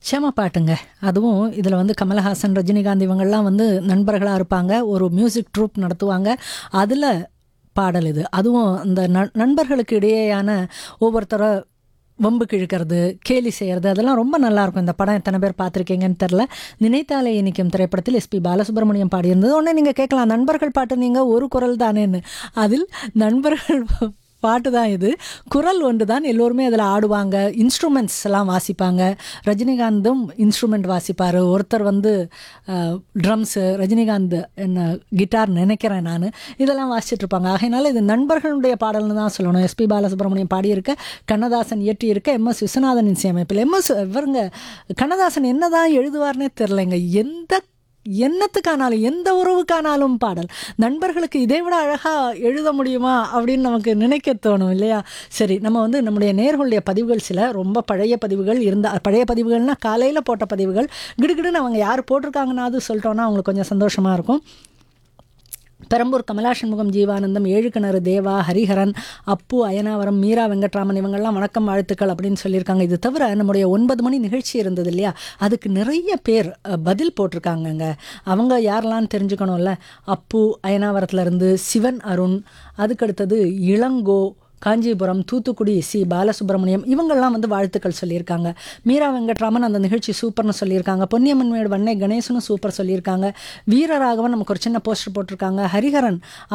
செம பாட்டுங்க அதுவும் இதில் வந்து கமலஹாசன் ரஜினிகாந்த் இவங்கெல்லாம் வந்து நண்பர்களாக இருப்பாங்க ஒரு மியூசிக் ட்ரூப் நடத்துவாங்க அதில் பாடல் இது அதுவும் இந்த ந நண்பர்களுக்கு இடையேயான ஒவ்வொருத்தரை வம்புக்கு இழுக்கிறது கேலி செய்கிறது அதெல்லாம் ரொம்ப நல்லாயிருக்கும் இந்த படம் எத்தனை பேர் பார்த்துருக்கீங்கன்னு தெரில நினைத்தாலே இனிக்கும் திரைப்படத்தில் எஸ்பி பாலசுப்ரமணியம் பாடியிருந்தது உடனே நீங்கள் கேட்கலாம் நண்பர்கள் பாட்டு நீங்கள் ஒரு குரல் தானேன்னு அதில் நண்பர்கள் பாட்டு தான் இது குரல் ஒன்று தான் எல்லோருமே அதில் ஆடுவாங்க இன்ஸ்ட்ருமெண்ட்ஸ் எல்லாம் வாசிப்பாங்க ரஜினிகாந்தும் இன்ஸ்ட்ருமெண்ட் வாசிப்பார் ஒருத்தர் வந்து ட்ரம்ஸு ரஜினிகாந்த் என்ன கிட்டார் நினைக்கிறேன் நான் இதெல்லாம் வாசிச்சுட்டு இருப்பாங்க ஆகையினால இது நண்பர்களுடைய பாடல்னு தான் சொல்லணும் எஸ்பி பாலசுப்ரமணியம் பாடியிருக்க கண்ணதாசன் இயற்றியிருக்க எம் எஸ் விஸ்வநாதன் இசையமைப்பில் எம் எஸ் இவருங்க கண்ணதாசன் என்ன தான் எழுதுவார்னே தெரிலங்க எந்த என்னத்துக்கானாலும் எந்த உறவுக்கானாலும் பாடல் நண்பர்களுக்கு இதை விட அழகாக எழுத முடியுமா அப்படின்னு நமக்கு நினைக்க தோணும் இல்லையா சரி நம்ம வந்து நம்முடைய நேர்களுடைய பதிவுகள் சில ரொம்ப பழைய பதிவுகள் இருந்தா பழைய பதிவுகள்னால் காலையில் போட்ட பதிவுகள் கிடுகிடுன்னு அவங்க யார் போட்டிருக்காங்கன்னா அது சொல்லிட்டோன்னா அவங்களுக்கு கொஞ்சம் சந்தோஷமாக இருக்கும் பெரம்பூர் கமலா சண்முகம் ஜீவானந்தம் ஏழு கிணறு தேவா ஹரிஹரன் அப்பு அயனாவரம் மீரா வெங்கட்ராமன் இவங்கெல்லாம் வணக்கம் வாழ்த்துக்கள் அப்படின்னு சொல்லியிருக்காங்க இது தவிர நம்முடைய ஒன்பது மணி நிகழ்ச்சி இருந்தது இல்லையா அதுக்கு நிறைய பேர் அஹ், பதில் போட்டிருக்காங்கங்க அவங்க யாரெல்லாம் தெரிஞ்சுக்கணும்ல அப்பு அயனாவரத்துலேருந்து சிவன் அருண் அதுக்கடுத்தது இளங்கோ காஞ்சிபுரம் தூத்துக்குடி சி பாலசுப்ரமணியம் இவங்கெல்லாம் வந்து வாழ்த்துக்கள் சொல்லியிருக்காங்க மீரா வெங்கட்ராமன் அந்த நிகழ்ச்சி சூப்பர்னு சொல்லியிருக்காங்க பொன்னியம்மன் மேடு வண்ணை கணேசனும் சூப்பர் சொல்லியிருக்காங்க வீரராகவன் நமக்கு ஒரு சின்ன போஸ்டர் போட்டிருக்காங்க ஹரிஹரன்